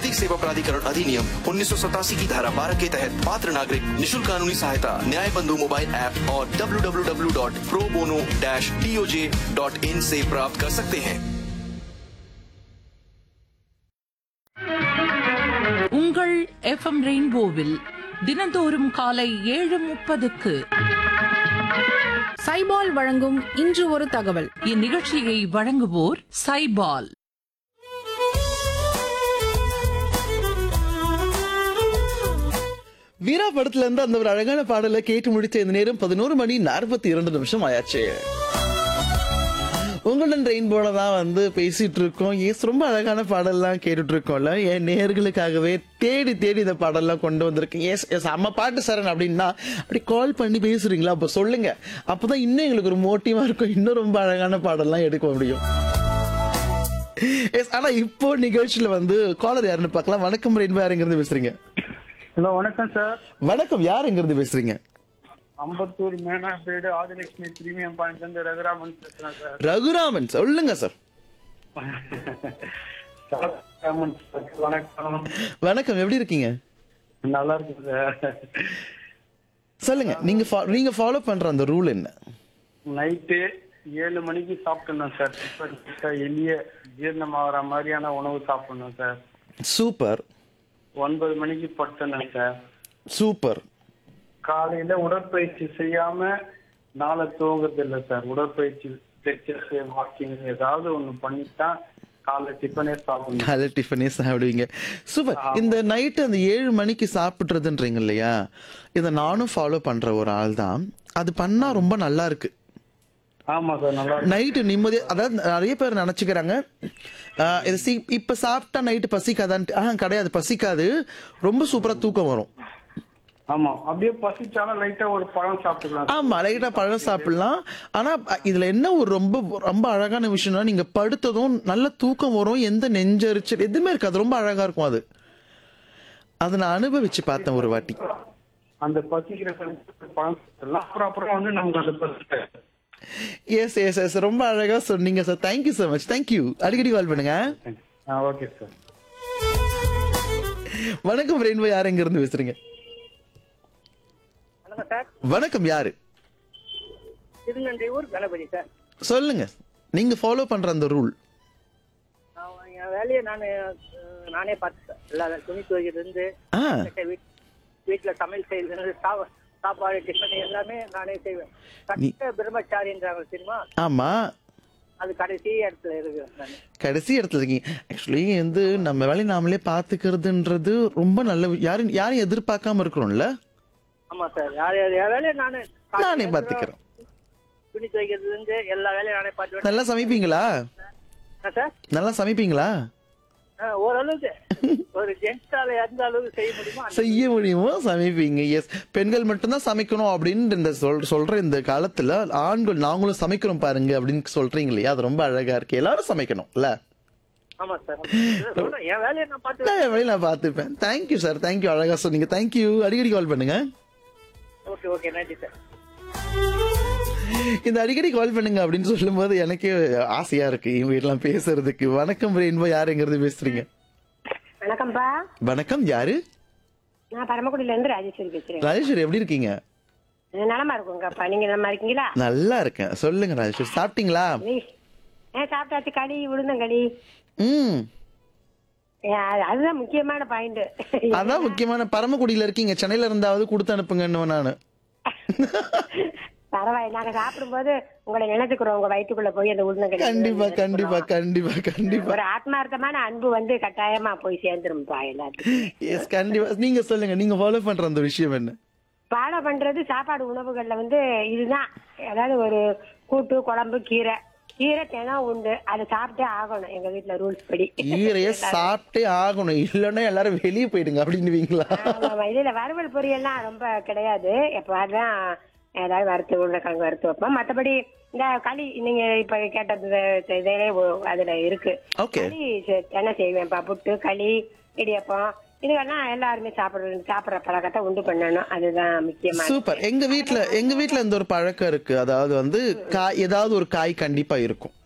विधिक सेवा प्राधिकरण अधिनियम उन्नीस की धारा 12 के तहत पात्र नागरिक निशुल्क कानूनी सहायता न्याय बंधु मोबाइल ऐप और www.probono-toj.in से प्राप्त कर सकते हैं உங்கள் எஃப்எம் ரெயின்போவில் தினந்தோறும் காலை ஏழு முப்பதுக்கு சைபால் வழங்கும் இன்று ஒரு தகவல் இந்நிகழ்ச்சியை வழங்குவோர் சைபால் வீரா படத்துல இருந்து அந்த ஒரு அழகான பாடலை கேட்டு முடிச்ச இந்த நேரம் பதினோரு மணி நாற்பத்தி இரண்டு நிமிஷம் ஆயாச்சு உங்களுடன் ரெயின்போல தான் வந்து பேசிட்டு இருக்கோம் ஏஸ் ரொம்ப அழகான பாடல்லாம் கேட்டுட்டு இருக்கோம்ல என் நேர்களுக்காகவே தேடி தேடி இந்த பாடல்லாம் கொண்டு வந்திருக்கேன் எஸ் எஸ் அம்மா பாட்டு சரண் அப்படின்னா அப்படி கால் பண்ணி பேசுறீங்களா அப்போ சொல்லுங்க அப்பதான் இன்னும் எங்களுக்கு ஒரு மோட்டிவா இருக்கும் இன்னும் ரொம்ப அழகான பாடல்லாம் எடுக்க முடியும் எஸ் ஆனா இப்போ நிகழ்ச்சியில வந்து காலர் யாருன்னு பார்க்கலாம் வணக்கம் ரெயின்போ யாருங்கிறது பேசுறீங்க ஹலோ வணக்கம் சார் வணக்கம் யார் எங்கிருந்து பேசுறீங்க அம்பத்தூர் மேனாப்பேடு ஆதிலட்சுமி பிரீமியம் பாயிண்ட்ல இருந்து ரகுராமன் பேசுறேன் சார் ரகுராமன் சொல்லுங்க சார் ரகுராமன் சார் வணக்கம் வணக்கம் எப்படி இருக்கீங்க நல்லா இருக்கு சார் சொல்லுங்க நீங்க fo- நீங்க ஃபாலோ பண்ற அந்த ரூல் என்ன நைட்டு ஏழு மணிக்கு சாப்பிட்டுணும் சார் இப்ப எளிய ஜீரணமாகற மாதிரியான உணவு சாப்பிடணும் சார் சூப்பர் ஒன்பது மணிக்கு படுத்தணும் சார் சூப்பர் காலையில உடற்பயிற்சி செய்யாம நாளை தூங்குறது இல்லை சார் உடற்பயிற்சி எக்ஸசைஸ் வாக்கிங் ஏதாவது ஒண்ணு பண்ணித்தான் காலை டிஃபனே சாப்பிடணும் காலை டிஃபனே சாப்பிடுவீங்க சூப்பர் இந்த நைட்டு அந்த ஏழு மணிக்கு சாப்பிட்றதுன்றீங்க இல்லையா இதை நானும் ஃபாலோ பண்ற ஒரு ஆள் தான் அது பண்ணா ரொம்ப நல்லா இருக்கு ஆமா சார் நல்லா இருக்கு. நைட்டு நிம்மதி அதாவது நிறைய பேர் நினைச்சுக்கிறாங்க ஆஹ், இது சி இப்ப சாப்பிட்டா நைட்டு பசிக்காதான்ட்டு ஆஹ் கிடையாது பசிக்காது ரொம்ப சூப்பரா தூக்கம் வரும் ஆமா அப்படியே பசிச்சாலும் லைட்டா ஒரு பழம் சாப்பிட்டுக்கலாம் ஆமா லைட்டா பழம் சாப்பிடலாம் ஆனா அ, இதுல என்ன ஒரு ரொம்ப ரொம்ப அழகான விஷயம்னா நீங்க படுத்ததும் நல்ல தூக்கம் வரும் எந்த நெஞ்சரிச்சல் எதுவுமே இருக்காது ரொம்ப அழகா இருக்கும் அது அதை நான் அனுபவிச்சு பார்த்தேன் ஒரு வாட்டி அந்த பசிக்கிற சமயத்துல பழம் சாப்பிடலாம் அப்புறம் அப்புறம் வந்து நமக்கு அந்த பசி எஸ் எஸ் எஸ் ரொம்ப அழகா சொன்னீங்க sir thank you so much thank you அடிக்கடி கால் பண்ணுங்க ஓகே சார் வணக்கம் ரெயின்போ யார் எங்க இருந்து பேசுறீங்க வணக்கம் சார் வணக்கம் யாரு திருநன்றையூர் கணபதி சார் சொல்லுங்க நீங்க ஃபாலோ பண்ற அந்த ரூல் நான் என் வேலையை நான் நானே பார்த்து சார் எல்லா வேலை துணி துவைக்கிறதுலேருந்து ஆ வீட் வீட்டில் சமையல் செய்யறது சா சாப்பாடு டிஃபன் எல்லாமே நானே செய்வேன் நீ- கட்ட பிரம்மச்சாரின்றாங்க தெரியுமா ஆமா அது கடைசி இடத்துல இருக்கு நான் கடைசி இடத்துல இருக்கீங்க ஆக்சுவலி வந்து நம்ம வேலையை நாமளே பாத்துக்கிறதுன்றது ரொம்ப நல்ல வி- யாரும் யாரையும் எதிர்பார்க்காம இருக்கிறோம்ல ஆமா சார் யார் யார் என் வேலையை நானு நானே பாத்துக்கிறேன் துணி துவைக்கிறதுலேருந்து எல்லா வேலையும் நானே பார்த்துவேன் நல்லா சமைப்பீங்களா என்ன சார் நல்லா சமைப்பீங்களா ஆ, ஓரளவுக்கு ஒரு ஜென்ஸால எந்த அளவுக்கு செய்ய முடியுமோ அந்த செய்ய முடியுமோ சமைப்பீங்க எஸ் பெண்கள் மட்டும்தான் சமைக்கணும் அப்படின்னு இந்த சொல் சொல்ற இந்த காலத்துல ஆண்கள் நாங்களும் சமைக்கிறோம் பாருங்க அப்படின்னு சொல்றீங்க இல்லையா அது ரொம்ப அழகா இருக்கு எல்லாரும் சமைக்கணும் இல்ல ஆமா சார் சொல்றேன் என் வேலையை நான் பார்த்து நான் என் வேலையை நான் பார்த்துப்பேன் தேங்க்யூ சார் தேங்க்யூ அழகா சொன்னீங்க தேங்க்யூ அடிக்கடி கால் பண்ணுங்க ஓகே ஓகே நன்றி சார் இந்த அடிக்கடி கால் பண்ணுங்க அப்படின்னு சொல்லும்போது எனக்கே ஆசையா இருக்கு இவங்க எல்லாம் பேசுறதுக்கு வணக்கம் ரெயின்போ யாருங்கிறது பேசுறீங்க வணக்கம்ப்பா வணக்கம் யாரு நான் பரமக்குடியில இருந்து ராஜேஸ்வரி பேசுறேன் ராஜேஸ்வரி எப்படி இருக்கீங்க அஹ் நலமா இருக்குங்கப்பா நீங்க நலமா இருக்கீங்களா நல்லா இருக்கேன் சொல்லுங்க ராஜேஸ்வரி சாப்பிட்டீங்களா நீ- ஆ சாப்பிட்டாச்சு களி உளுந்தங்களி ம் அஹ் அது- அதுதான் முக்கியமான பாயிண்ட் அதான் முக்கியமான பரமக்குடியில இருக்கீங்க சென்னையில இருந்தாவது கொடுத்து அனுப்புங்கன்னு நானு பரவாயில்ல நாங்க சாப்பிடும்போது உங்களை நினைச்சுக்கிறோம் உங்க வயிற்றுக்குள்ள போய் அந்த உளுந்தங்களி கண்டிப்பா கண்டிப்பா கண்டிப்பா கண்டிப்பா ஒரு ஆத்மார்த்தமான அன்பு வந்து கட்டாயமா போய் சேர்ந்துரும்பா எல்லாத்துக்கும் எஸ் கண்டிப்பா நீங்க சொல்லுங்க நீங்க ஃபாலோ பண்ற அந்த விஷயம் என்ன பாடம் பண்றது சாப்பாடு உணவுகள்ல வந்து இதுதான் அதாவது ஒரு கூட்டு குழம்பு கீரை கீரை தினம் உண்டு அதை சாப்பிட்டே ஆகணும் எங்க வீட்டுல ரூல்ஸ் படி ஈரைய சாப்பிட்டே ஆகணும் இல்லைன்னா எல்லாரும் வெளியே போயிடுங்க அப்படின்னுவீங்களா ஆமாம், இதுல வறுவல் பொரியல்லாம் ரொம்ப கிடையாது எப்போதான் ஏதாவது வறுத்து உருளைக்கிழங்கு வறுத்து வைப்போம் மத்தபடி இந்த களி நீங்க இப்ப கேட்டது இதே ஒ- அதுல இருக்கு Okay. களி செ- என்ன செய்வேன்ப்பா புட்டு களி இடியப்பம் இதுகெல்லாம் எல்லாருமே சாப்பிடுற சாப்பிடுற பழக்கத்தை உண்டு பண்ணணும் அதுதான் முக்கியமான சூப்பர் எங்க வீட்ல எங்க வீட்ல இந்த ஒரு பழக்கம் இருக்கு அதாவது வந்து காய் ஏதாவது ஒரு காய் கண்டிப்பா இருக்கும்